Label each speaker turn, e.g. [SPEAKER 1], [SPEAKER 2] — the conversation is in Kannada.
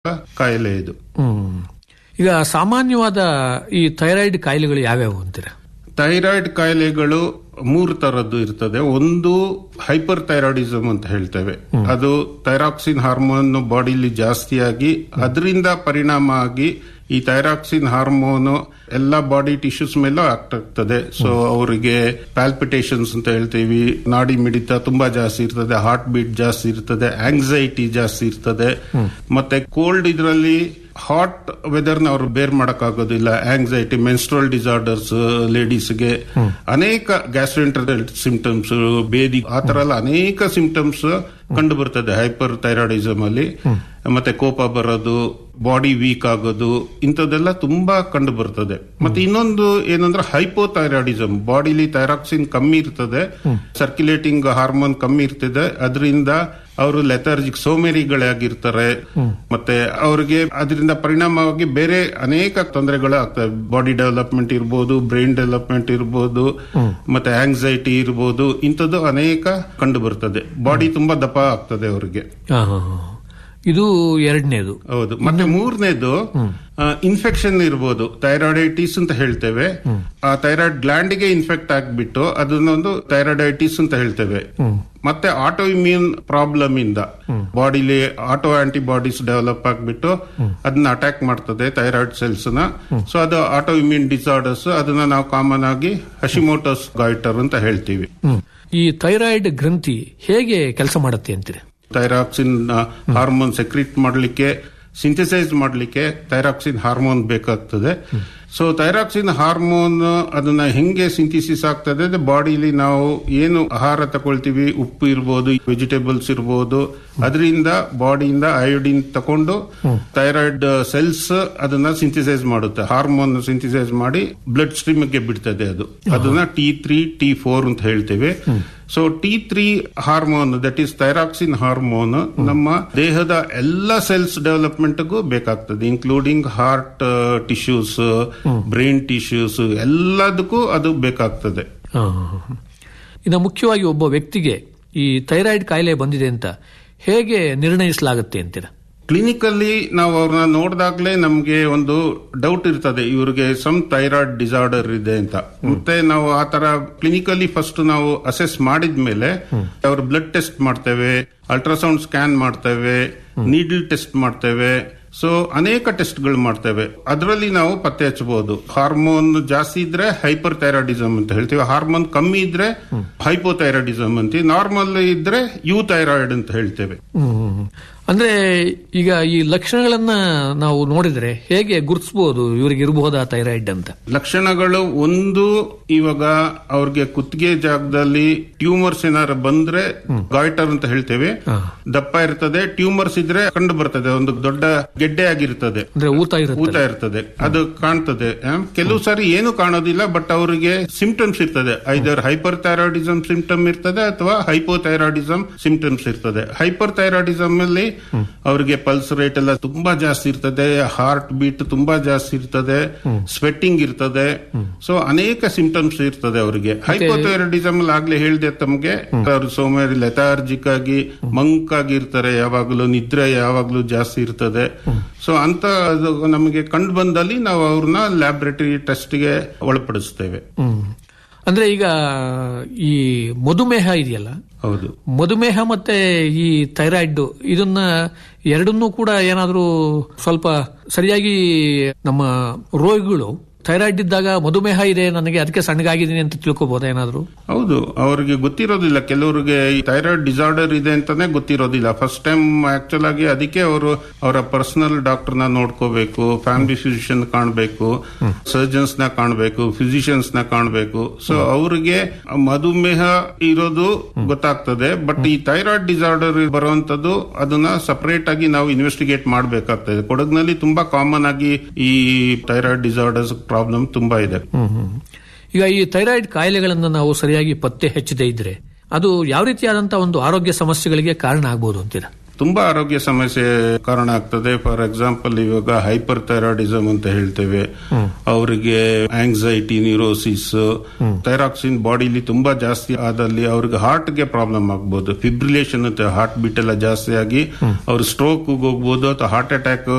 [SPEAKER 1] ಕಾಯಿಲೆ ಇದು
[SPEAKER 2] ಹ್ಮ್ ಈಗ ಸಾಮಾನ್ಯವಾದ ಈ ಥೈರಾಯ್ಡ್ ಕಾಯಿಲೆಗಳು ಯಾವ್ಯಾವು ಅಂತೀರಾ
[SPEAKER 1] ಥೈರಾಯ್ಡ್ ಕಾಯಿಲೆಗಳು ಮೂರು ತರದ್ದು ಇರ್ತದೆ ಒಂದು ಹೈಪರ್ ಥೈರಾಯ್ಡಿಸಮ್ ಅಂತ ಹೇಳ್ತೇವೆ ಅದು ಥೈರಾಕ್ಸಿನ್ ಹಾರ್ಮೋನ್ ಬಾಡಿಲಿ ಜಾಸ್ತಿಯಾಗಿ ಅದರಿಂದ ಪರಿಣಾಮ ಆಗಿ ಈ ಥೈರಾಕ್ಸಿನ್ ಹಾರ್ಮೋನ್ ಎಲ್ಲ ಬಾಡಿ ಟಿಶ್ಯೂಸ್ ಮೇಲೂ ಆಗ್ತದೆ ಸೊ ಅವರಿಗೆ ಪ್ಯಾಲ್ಪಿಟೇಷನ್ಸ್ ಅಂತ ಹೇಳ್ತೀವಿ ನಾಡಿ ಮಿಡಿತ ತುಂಬಾ ಜಾಸ್ತಿ ಇರ್ತದೆ ಹಾರ್ಟ್ ಬೀಟ್ ಜಾಸ್ತಿ ಇರ್ತದೆ ಆಂಗ್ಸೈಟಿ ಜಾಸ್ತಿ ಇರ್ತದೆ ಮತ್ತೆ ಕೋಲ್ಡ್ ಇದರಲ್ಲಿ ಹಾಟ್ ವೆದರ್ ನ ಅವರು ಬೇರ್ ಮಾಡಕ್ಕಾಗೋದಿಲ್ಲ ಆಂಗ್ಸೈಟಿ ಮೆನ್ಸ್ಟ್ರಲ್ ಡಿಸಾರ್ಡರ್ಸ್ ಲೇಡೀಸ್ಗೆ ಅನೇಕ ಗ್ಯಾಸ್ಟ್ರೆಂಟರಲ್ ಸಿಂಪ್ಟಮ್ಸ್ ಬೇದಿ ಆ ತರ ಎಲ್ಲ ಅನೇಕ ಸಿಂಪ್ಟಮ್ಸ್ ಕಂಡು ಬರ್ತದೆ ಹೈಪರ್ ಥೈರಾಯ್ಡಿಸಮ್ ಅಲ್ಲಿ ಮತ್ತೆ ಕೋಪ ಬರೋದು ಬಾಡಿ ವೀಕ್ ಆಗೋದು ಇಂಥದ್ದೆಲ್ಲ ತುಂಬಾ ಕಂಡು ಬರ್ತದೆ ಮತ್ತೆ ಇನ್ನೊಂದು ಏನಂದ್ರೆ ಹೈಪೋಥೈರಾಯ್ಡಿಸಮ್ ಬಾಡಿಲಿ ಥೈರಾಕ್ಸಿನ್ ಕಮ್ಮಿ ಇರ್ತದೆ ಸರ್ಕ್ಯುಲೇಟಿಂಗ್ ಹಾರ್ಮೋನ್ ಕಮ್ಮಿ ಇರ್ತದೆ ಅದರಿಂದ ಅವರು ಲೆಥರ್ಜಿಕ್ ಸೋಮೇರಿಗಳಾಗಿರ್ತಾರೆ ಮತ್ತೆ ಅವರಿಗೆ ಅದರಿಂದ ಪರಿಣಾಮವಾಗಿ ಬೇರೆ ಅನೇಕ ತೊಂದರೆಗಳು ಆಗ್ತವೆ ಬಾಡಿ ಡೆವಲಪ್ಮೆಂಟ್ ಇರ್ಬೋದು ಬ್ರೈನ್ ಡೆವಲಪ್ಮೆಂಟ್ ಇರ್ಬೋದು ಮತ್ತೆ ಆಂಗ್ಸೈಟಿ ಇರ್ಬೋದು ಇಂಥದ್ದು ಅನೇಕ ಕಂಡು ಬರ್ತದೆ ಬಾಡಿ ತುಂಬಾ ದಪ್ಪ ಆಗ್ತದೆ ಅವರಿಗೆ
[SPEAKER 2] ಹಾ, ಹಾ, ಹಾ. ಇದು ಎರಡನೇದು
[SPEAKER 1] ಹೌದು ಮತ್ತೆ ಮೂರನೇದು ಇನ್ಫೆಕ್ಷನ್ ಇರ್ಬೋದು ಥೈರಾಯ್ಡೈಟಿಸ್ ಅಂತ ಹೇಳ್ತೇವೆ ಆ ಥೈರಾಯ್ಡ್ ಗ್ಲ್ಯಾಂಡ್ ಗೆ ಇನ್ಫೆಕ್ಟ್ ಆಗ್ಬಿಟ್ಟು ಅದನ್ನೊಂದು ಥೈರಾಯ್ಡೈಟಿಸ್ ಅಂತ ಹೇಳ್ತೇವೆ ಮತ್ತೆ ಆಟೋ ಇಮ್ಯೂನ್ ಪ್ರಾಬ್ಲಮ್ ಇಂದ ಬಾಡಿಲಿ ಆಟೋ ಆಂಟಿಬಾಡೀಸ್ ಡೆವಲಪ್ ಆಗ್ಬಿಟ್ಟು ಅದನ್ನ ಅಟ್ಯಾಕ್ ಮಾಡ್ತದೆ ಥೈರಾಯ್ಡ್ ಸೆಲ್ಸ್ ನ ಸೊ ಅದು ಆಟೋ ಇಮ್ಯೂನ್ ಡಿಸಾರ್ಡರ್ಸ್ ಅದನ್ನ ನಾವು ಕಾಮನ್ ಆಗಿ ಹಶಿಮೋಟೋಸ್ ಗಾಯ್ಟರ್ ಅಂತ ಹೇಳ್ತೀವಿ
[SPEAKER 2] ಹ್ಮ್. ಈ ಥೈರಾಯ್ಡ್ ಗ್ರಂಥಿ ಹೇಗೆ ಕೆಲಸ ಮಾಡುತ್ತೆ ಅಂತೀರಿ
[SPEAKER 1] ಥೈರಾಕ್ಸಿನ್ ಹಾರ್ಮೋನ್ ಸೆಕ್ರೀಟ್ ಮಾಡಲಿಕ್ಕೆ ಸಿಂಥಸೈಸ್ ಮಾಡಲಿಕ್ಕೆ ಥೈರಾಕ್ಸಿನ್ ಹಾರ್ಮೋನ್ ಬೇಕಾಗ್ತದೆ ಸೊ ಥೈರಾಕ್ಸಿನ್ ಹಾರ್ಮೋನ್ ಅದನ್ನ ಹೆಂಗೆ ಸಿಂಥಿಸಿಸ್ ಆಗ್ತದೆ ಬಾಡಿಲಿ ನಾವು ಏನು ಆಹಾರ ತಗೊಳ್ತೀವಿ ಉಪ್ಪು ಇರ್ಬೋದು ವೆಜಿಟೇಬಲ್ಸ್ ಇರ್ಬೋದು ಅದರಿಂದ ಬಾಡಿಯಿಂದ ಅಯೋಡಿನ್ ತಕೊಂಡು ಥೈರಾಯ್ಡ್ ಸೆಲ್ಸ್ ಅದನ್ನ ಸಿಂಥಿಸೈಸ್ ಮಾಡುತ್ತೆ ಹಾರ್ಮೋನ್ ಸಿಂಥಿಸೈಸ್ ಮಾಡಿ ಬ್ಲಡ್ ಸ್ಟ್ರೀಮ್ ಗೆ ಬಿಡ್ತದೆ ಅದು ಅದನ್ನ ಟಿ ತ್ರೀ ಟಿ ಫೋರ್ ಅಂತ ಹೇಳ್ತೇವೆ so T three hormone that is thyroxine hormone ನಮ್ಮ ದೇಹದ ಎಲ್ಲ ಸೆಲ್ಸ್ ಡೆವಲಪ್ಮೆಂಟ್ಗೂ ಬೇಕಾಗ್ತದೆ including heart tissues brain tissues ಎಲ್ಲದಕ್ಕೂ ಅದು ಬೇಕಾಗ್ತದೆ
[SPEAKER 2] ಹಾ, ಹಾ, ಹಾ. ಇನ್ನು ಮುಖ್ಯವಾಗಿ ಒಬ್ಬ ವ್ಯಕ್ತಿಗೆ ಈ ಥೈರಾಯ್ಡ್ ಕಾಯಿಲೆ ಬಂದಿದೆ ಅಂತ ಹೇಗೆ ನಿರ್ಣಯಿಸಲಾಗುತ್ತೆ ಅಂತೀರಾ
[SPEAKER 1] ಕ್ಲಿನಿಕಲ್ಲಿ ನಾವು ಅವ್ರನ್ನ ನೋಡಿದಾಗ್ಲೇ ನಮ್ಗೆ ಒಂದು ಡೌಟ್ ಇರ್ತದೆ ಇವ್ರಿಗೆ ಸಮ್ ಥೈರಾಯ್ಡ್ ಡಿಸಾರ್ಡರ್ ಇದೆ ಅಂತ ಮತ್ತೆ ನಾವು ಆ ತರ ಕ್ಲಿನಿಕಲ್ಲಿ ಫಸ್ಟ್ ನಾವು ಅಸೆಸ್ ಮಾಡಿದ್ಮೇಲೆ ಅವ್ರ ಬ್ಲಡ್ ಟೆಸ್ಟ್ ಮಾಡ್ತೇವೆ ಅಲ್ಟ್ರಾಸೌಂಡ್ ಸ್ಕ್ಯಾನ್ ಮಾಡ್ತೇವೆ ನೀಡಲ್ ಟೆಸ್ಟ್ ಮಾಡ್ತೇವೆ ಸೊ ಅನೇಕ ಟೆಸ್ಟ್ಗಳು ಮಾಡ್ತೇವೆ ಅದರಲ್ಲಿ ನಾವು ಪತ್ತೆ ಹಚ್ಚಬಹುದು ಹಾರ್ಮೋನ್ ಜಾಸ್ತಿ ಇದ್ರೆ ಹೈಪರ್ ಥೈರಾಯ್ಡಿಸಮ್ ಅಂತ ಹೇಳ್ತೀವಿ ಹಾರ್ಮೋನ್ ಕಮ್ಮಿ ಇದ್ರೆ ಹೈಪೋಥೈರಾಯ್ಡಿಸಮ್ ಅಂತೀವಿ ನಾರ್ಮಲ್ ಇದ್ರೆ ಯು ಥೈರಾಯ್ಡ್ ಅಂತ ಹೇಳ್ತೇವೆ
[SPEAKER 2] ಹ್ಮ್. ಅಂದ್ರೆ ಈಗ ಈ ಲಕ್ಷಣಗಳನ್ನ ನಾವು ನೋಡಿದ್ರೆ ಹೇಗೆ ಗುರುತಿಸಬಹುದು ಇವರಿಗೆ ಇರಬಹುದಾ ಥೈರಾಯ್ಡ್ ಅಂತ
[SPEAKER 1] ಲಕ್ಷಣಗಳು ಒಂದು ಇವಾಗ ಅವ್ರಿಗೆ ಕುತ್ತಿಗೆ ಜಾಗದಲ್ಲಿ ಟ್ಯೂಮರ್ಸ್ ಏನಾರು ಬಂದ್ರೆ ಗಾಯ್ಟರ್ ಅಂತ ಹೇಳ್ತೇವೆ ದಪ್ಪ ಇರ್ತದೆ ಟ್ಯೂಮರ್ಸ್ ಇದ್ರೆ ಕಂಡು ಬರ್ತದೆ ಒಂದು ದೊಡ್ಡ ಗೆಡ್ಡೆ ಆಗಿರ್ತದೆ
[SPEAKER 2] ಅಂದ್ರೆ ಊತ ಇರುತ್ತೆ
[SPEAKER 1] ಊತ ಇರ್ತದೆ ಅದು ಕಾಣ್ತದೆ ಆ, ಕೆಲವು ಸಾರಿ ಏನು ಕಾಣೋದಿಲ್ಲ ಬಟ್ ಅವರಿಗೆ ಸಿಂಪ್ಟಮ್ಸ್ ಇರ್ತದೆ ಐದರ್ ಹೈಪರ್ ಥೈರಾಯ್ಡಿಸಮ್ ಸಿಂಪ್ಟಮ್ ಇರ್ತದೆ ಅಥವಾ ಹೈಪೋಥೈರಾಯ್ಡಿಸಮ್ ಸಿಂಪ್ಟಮ್ಸ್ ಇರ್ತದೆ ಹೈಪರ್ ಥೈರಾಯ್ಡಿಸಮ್ ಅಲ್ಲಿ ಅವರಿಗೆ ಪಲ್ಸ್ ರೇಟ್ ಎಲ್ಲ ತುಂಬಾ ಜಾಸ್ತಿ ಇರ್ತದೆ ಹಾರ್ಟ್ ಬೀಟ್ ತುಂಬಾ ಜಾಸ್ತಿ ಇರ್ತದೆ ಸ್ವೆಟ್ಟಿಂಗ್ ಇರ್ತದೆ ಸೊ ಅನೇಕ ಸಿಂಪ್ಟಮ್ಸ್ ಇರ್ತದೆ ಅವರಿಗೆ ಹೈಪೋಥೈರಾಯ್ಡಿಸಮ್ ಅಲ್ಲಿ ಆಗ್ಲೇ ಹೇಳಿದೆ ತಮ್ಗೆ ಅವರು ಸೋಮಾರಿ ಲೆಥಾರ್ಜಿಕ್ ಆಗಿ ಮಂಕ್ ಆಗಿ ಇರ್ತಾರೆ ಯಾವಾಗಲೂ ನಿದ್ರೆ ಯಾವಾಗಲೂ ಜಾಸ್ತಿ ಇರ್ತದೆ ಸೊ ಅಂತ ಅದು ನಮಗೆ ಕಂಡು ಬಂದಲ್ಲಿ ನಾವು ಅವ್ರನ್ನ ಲ್ಯಾಬ್ರೇಟರಿ ಟೆಸ್ಟ್ಗೆ ಒಳಪಡಿಸ್ತೇವೆ
[SPEAKER 2] ಹ್ಮ್. ಅಂದ್ರೆ ಈಗ ಈ ಮಧುಮೇಹ ಇದೆಯಲ್ಲ
[SPEAKER 1] ಹೌದು
[SPEAKER 2] ಮಧುಮೇಹ ಮತ್ತೆ ಈ ಥೈರಾಯ್ಡ್ ಇದನ್ನ ಎರಡನ್ನೂ ಕೂಡ ಏನಾದ್ರೂ ಸ್ವಲ್ಪ ಸರಿಯಾಗಿ ನಮ್ಮ ರೋಗಿಗಳು ಥೈರಾಯ್ಡ್ ಇದ್ದಾಗ ಮಧುಮೇಹ ಇದೆ ನನಗೆ ಅದಕ್ಕೆ ಸಣ್ಣಗಾಗಿದ್ದೀನಿ ಅಂತ ತಿಳ್ಕೊಬೋದಾ ಏನಾದ್ರು
[SPEAKER 1] ಹೌದು ಅವರಿಗೆ ಗೊತ್ತಿರೋದಿಲ್ಲ ಕೆಲವರಿಗೆ ಈ ಥೈರಾಯ್ಡ್ ಡಿಸಾರ್ಡರ್ ಇದೆ ಅಂತಾನೆ ಗೊತ್ತಿರೋದಿಲ್ಲ ಫಸ್ಟ್ ಟೈಮ್ ಆಕ್ಚುಲ್ ಆಗಿ ಅದಕ್ಕೆ ಅವರು ಅವರ ಪರ್ಸನಲ್ ಡಾಕ್ಟರ್ ನ ನೋಡ್ಕೋಬೇಕು ಫ್ಯಾಮಿಲಿ ಫಿಸಿಷಿಯನ್ ಕಾಣಬೇಕು ಸರ್ಜನ್ಸ್ ನ ಕಾಣಬೇಕು ಫಿಸಿಷಿಯನ್ಸ್ ನ ಕಾಣಬೇಕು ಸೊ ಅವರಿಗೆ ಮಧುಮೇಹ ಇರೋದು ಗೊತ್ತಾಗ್ತದೆ ಬಟ್ ಈ ಥೈರಾಯ್ಡ್ ಡಿಸಾರ್ಡರ್ ಬರುವಂತದ್ದು ಅದನ್ನ ಸಪರೇಟ್ ಆಗಿ ನಾವು ಇನ್ವೆಸ್ಟಿಗೇಟ್ ಮಾಡಬೇಕಾಗ್ತದೆ ಕೊಡಗಿನಲ್ಲಿ ತುಂಬಾ ಕಾಮನ್ ಆಗಿ ಈ ಥೈರಾಯ್ಡ್ ಡಿಸಾರ್ಡರ್ಸ್ ಪ್ರಾಬ್ಲಮ್ ತುಂಬಾ ಇದೆ
[SPEAKER 2] ಹ್ಮ್, ಹ್ಮ್. ಈಗ ಈ ಥೈರಾಯ್ಡ್ ಕಾಯಿಲೆಗಳನ್ನ ನಾವು ಸರಿಯಾಗಿ ಪತ್ತೆ ಹಚ್ಚದೇ ಇದ್ರೆ ಅದು ಯಾವ ರೀತಿಯಾದಂತಹ ಒಂದು ಆರೋಗ್ಯ ಸಮಸ್ಯೆಗಳಿಗೆ ಕಾರಣ ಆಗ್ಬೋದು ಅಂತೀರಾ
[SPEAKER 1] ತುಂಬಾ ಆರೋಗ್ಯ ಸಮಸ್ಯೆ ಕಾರಣ ಆಗ್ತದೆ ಫಾರ್ ಎಕ್ಸಾಂಪಲ್ ಇವಾಗ ಹೈಪರ್ ಥೈರಾಯ್ಡಿಸಮ್ ಅಂತ ಹೇಳ್ತೇವೆ ಅವರಿಗೆ ಆಂಗ್ಸೈಟಿ ನ್ಯೂರೋಸಿಸ್ ಥೈರಾಕ್ಸಿನ್ ಬಾಡಿಲಿ ತುಂಬಾ ಜಾಸ್ತಿ ಆದಲ್ಲಿ ಅವ್ರಿಗೆ ಹಾರ್ಟ್ ಗೆ ಪ್ರಾಬ್ಲಮ್ ಆಗ್ಬೋದು ಫಿಬ್ರಿಲೇಷನ್ ಅಂತ ಹಾರ್ಟ್ ಬೀಟ್ ಎಲ್ಲ ಜಾಸ್ತಿ ಆಗಿ ಅವ್ರು ಸ್ಟ್ರೋಕ್ ಹೋಗ್ಬೋದು ಅಥವಾ ಹಾರ್ಟ್ ಅಟ್ಯಾಕ್